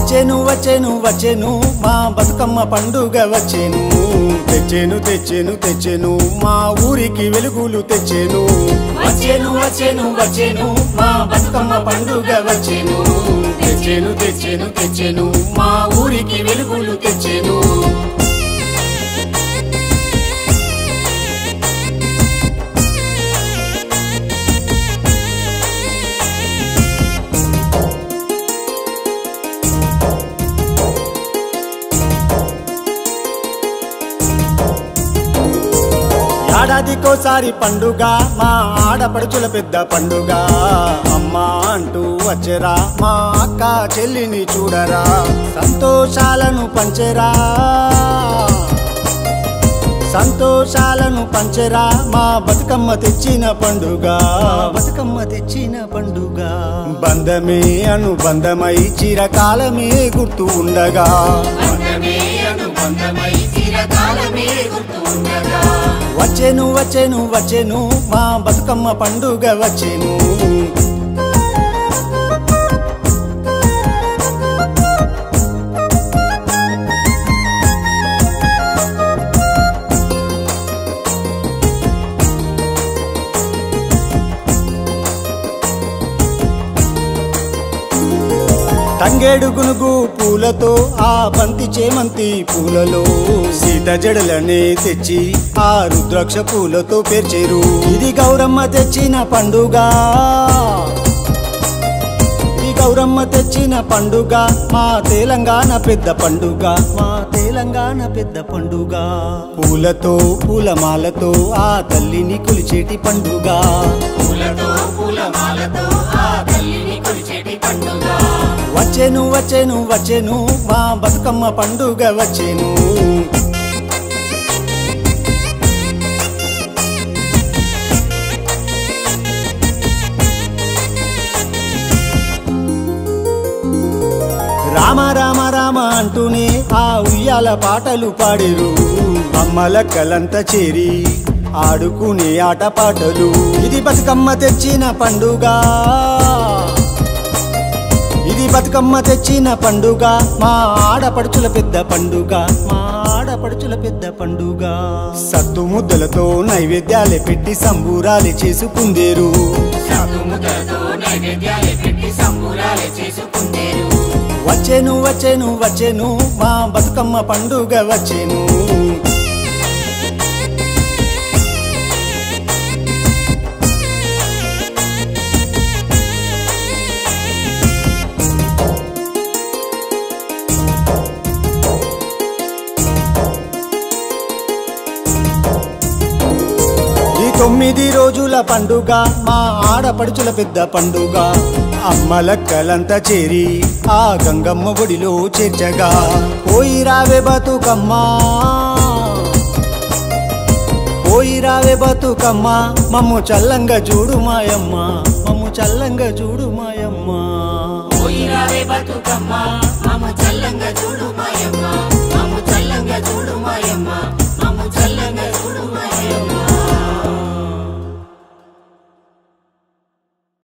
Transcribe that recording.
వచ్చేను వచ్చేను వచ్చేను మా బతుకమ్మ పండుగ వచ్చేను తెచ్చేను తెచ్చేను తెచ్చేను మా ఊరికి వెలుగులు తెచ్చేను వచ్చేను వచ్చేను వచ్చేను మా బతుకమ్మ పండుగ వచ్చేను తెచ్చేను తెచ్చేను తెచ్చేను మా ఊరికి వెలుగులు తెచ్చేను ఏడాదికోసారి పండుగ మా ఆడపడుచుల పెద్ద పండుగ అమ్మా అంటూ వచ్చరా మా అక్క చెల్లిని చూడరా సంతోషాలను పంచెరా సంతోషాలను పంచెరా మా బతుకమ్మ తెచ్చిన పండుగ బతుకమ్మ తెచ్చిన పండుగ బంధమే అనుబంధమై చిరకాలమే గుర్తు ఉండగా బంధమే అనుబంధమై చిరకాలమే గుర్తు ఉండగా వచ్చేను వచ్చేను వచ్చేను మా బతుకమ్మ పండుగ వచ్చేను తంగేడు గునుగు పూలతో ఆ బంతి చేమంతి పూలలో సీత జడలనే తెచ్చి ఆ రుద్రాక్ష పూలతో పేర్చేరు ఇది గౌరమ్మ తెచ్చిన పండుగ ఇది గౌరమ్మ తెచ్చిన పండుగ మా తెలంగాణ పెద్ద పండుగ మా తెలంగాణ పెద్ద పండుగ పూలతో పూలమాలతో ఆ తల్లిని కొలిచేటి పండుగ పూలతో పూలమాలతో ఆ తల్లిని కొలిచేటి పండుగ వచ్చేను వచ్చేను వచ్చేను మా బతుకమ్మ పండుగ వచ్చేను రామ రామ రామ అంటూనే ఆ ఉయ్యాల పాటలు పాడేరు అమ్మల కలంతా చేరి ఆడుకునే ఆట పాటలు ఇది బతుకమ్మ తెచ్చిన పండుగ ఇది బతుకమ్మ తెచ్చిన పండుగ మా ఆడపడుచుల పెద్ద పండుగ మా ఆడపడుచుల పెద్ద పండుగ సత్తు ముద్దలతో నైవేద్యాలే పెట్టి సంబూరాలే చేసుకుందేరు సతుముదలతో నైవేద్యాలు పెట్టి సంబూరాలు చేసుకుందేరు వచ్చేను వచ్చేను వచ్చేను మా బతుకమ్మ పండుగ వచ్చేను ఈ తొమ్మిది రోజుల పండుగ మా ఆడపడుచుల పెద్ద పండుగ అమ్మల కలంతా చేరి ఆ గంగమ్మ ఒడిలో చేర్చగా పోయి రావే బతుకమ్మ పోయి రావే బతుకమ్మ మమ్ము చల్లంగా చూడు మాయమ్మ మమ్ము చల్లంగా చూడు మాయమ్మ పోయి రావే బతుకమ్మ మమ్మ చల్లంగా చూడు